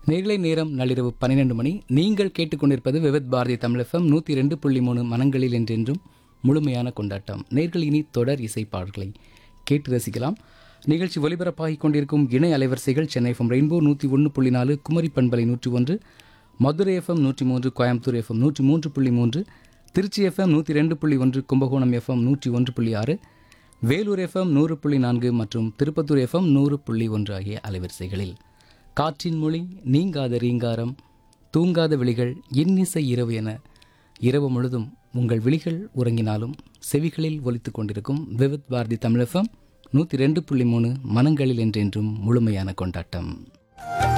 நேர்களை நேரம் நள்ளிரவு பன்னிரண்டு மணி நீங்கள் கேட்டுக்கொண்டிருப்பது விவித் பாரதி தமிழ் எஃப்எம் நூற்றி ரெண்டு புள்ளி மூணு மனங்களில் என்றென்றும் முழுமையான கொண்டாட்டம் நேர்கள் இனி தொடர் இசை பாடல்களை கேட்டு ரசிக்கலாம் நிகழ்ச்சி ஒலிபரப்பாகிக் கொண்டிருக்கும் இணை அலைவரிசைகள் சென்னை எஃப்எம் ரெயின்போ நூற்றி ஒன்று புள்ளி நாலு குமரி பண்பலை நூற்றி ஒன்று மதுரை எஃப்எம் நூற்றி மூன்று கோயம்புத்தூர் எஃப்எம் நூற்றி மூன்று புள்ளி மூன்று திருச்சி எஃப்எம் நூற்றி ரெண்டு புள்ளி ஒன்று கும்பகோணம் எஃப்எம் நூற்றி ஒன்று புள்ளி ஆறு வேலூர் எஃப்எம் நூறு புள்ளி நான்கு மற்றும் திருப்பத்தூர் எஃப்எம் நூறு புள்ளி ஒன்று ஆகிய அலைவரிசைகளில் காற்றின் மொழி நீங்காத ரீங்காரம் தூங்காத விழிகள் இன்னிசை இரவு என இரவு முழுதும் உங்கள் விழிகள் உறங்கினாலும் செவிகளில் ஒலித்துக் கொண்டிருக்கும் விவித் பாரதி தமிழ் எஃப்எம் நூற்றி ரெண்டு புள்ளி மூணு மனங்களில் என்றென்றும் முழுமையான கொண்டாட்டம்